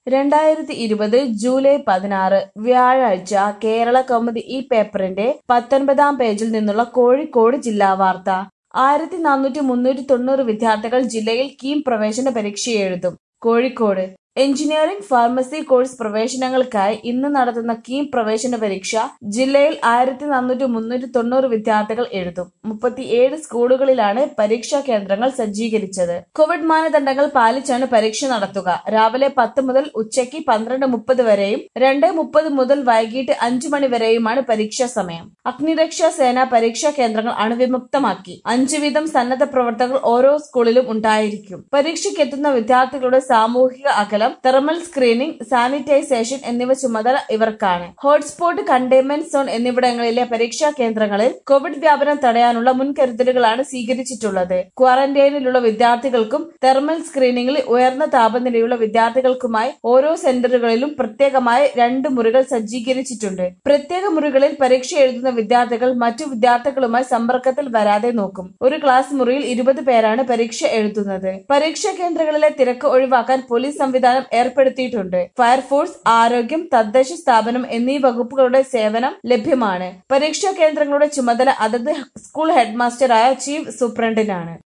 രണ്ടായിരത്തി ഇരുപത് ജൂലൈ പതിനാറ് വ്യാഴാഴ്ച കേരള കൗമുദി ഈ പേപ്പറിന്റെ പത്തൊൻപതാം പേജിൽ നിന്നുള്ള കോഴിക്കോട് ജില്ലാ വാർത്ത ആയിരത്തി നാനൂറ്റി മുന്നൂറ്റി തൊണ്ണൂറ് വിദ്യാർത്ഥികൾ ജില്ലയിൽ കീം പ്രവേശന പരീക്ഷ എഴുതും കോഴിക്കോട് എഞ്ചിനീയറിംഗ് ഫാർമസി കോഴ്സ് പ്രവേശനങ്ങൾക്കായി ഇന്ന് നടത്തുന്ന കീം പ്രവേശന പരീക്ഷ ജില്ലയിൽ ആയിരത്തി നാനൂറ്റി മുന്നൂറ്റി തൊണ്ണൂറ് വിദ്യാർത്ഥികൾ എഴുതും മുപ്പത്തിയേഴ് സ്കൂളുകളിലാണ് പരീക്ഷാ കേന്ദ്രങ്ങൾ സജ്ജീകരിച്ചത് കോവിഡ് മാനദണ്ഡങ്ങൾ പാലിച്ചാണ് പരീക്ഷ നടത്തുക രാവിലെ പത്ത് മുതൽ ഉച്ചയ്ക്ക് പന്ത്രണ്ട് മുപ്പത് വരെയും രണ്ട് മുപ്പത് മുതൽ വൈകിട്ട് അഞ്ചു മണി വരെയുമാണ് പരീക്ഷാ സമയം അഗ്നിരക്ഷാ സേന പരീക്ഷാ കേന്ദ്രങ്ങൾ അണുവിമുക്തമാക്കി അഞ്ചു വീതം സന്നദ്ധ പ്രവർത്തകർ ഓരോ സ്കൂളിലും ഉണ്ടായിരിക്കും പരീക്ഷയ്ക്കെത്തുന്ന വിദ്യാർത്ഥികളുടെ സാമൂഹിക അകലം തെർമൽ സ്ക്രീനിംഗ് സാനിറ്റൈസേഷൻ എന്നിവ ചുമതല ഇവർക്കാണ് ഹോട്ട്സ്പോട്ട് കണ്ടെയ്ൻമെന്റ് സോൺ എന്നിവിടങ്ങളിലെ പരീക്ഷാ കേന്ദ്രങ്ങളിൽ കോവിഡ് വ്യാപനം തടയാനുള്ള മുൻകരുതലുകളാണ് സ്വീകരിച്ചിട്ടുള്ളത് ക്വാറന്റൈനിലുള്ള വിദ്യാർത്ഥികൾക്കും തെർമൽ സ്ക്രീനിംഗിൽ ഉയർന്ന താപനിലയുള്ള വിദ്യാർത്ഥികൾക്കുമായി ഓരോ സെന്ററുകളിലും പ്രത്യേകമായി രണ്ട് മുറികൾ സജ്ജീകരിച്ചിട്ടുണ്ട് പ്രത്യേക മുറികളിൽ പരീക്ഷ എഴുതുന്ന വിദ്യാർത്ഥികൾ മറ്റു വിദ്യാർത്ഥികളുമായി സമ്പർക്കത്തിൽ വരാതെ നോക്കും ഒരു ക്ലാസ് മുറിയിൽ ഇരുപത് പേരാണ് പരീക്ഷ എഴുതുന്നത് പരീക്ഷാ കേന്ദ്രങ്ങളിലെ തിരക്ക് ഒഴിവാക്കാൻ പോലീസ് സംവിധാനം ഏർപ്പെടുത്തിയിട്ടുണ്ട് ഫയർഫോഴ്സ് ആരോഗ്യം തദ്ദേശ സ്ഥാപനം എന്നീ വകുപ്പുകളുടെ സേവനം ലഭ്യമാണ് പരീക്ഷാ കേന്ദ്രങ്ങളുടെ ചുമതല അതത് സ്കൂൾ ഹെഡ്മാസ്റ്ററായ ചീഫ് സൂപ്രണ്ടിനാണ്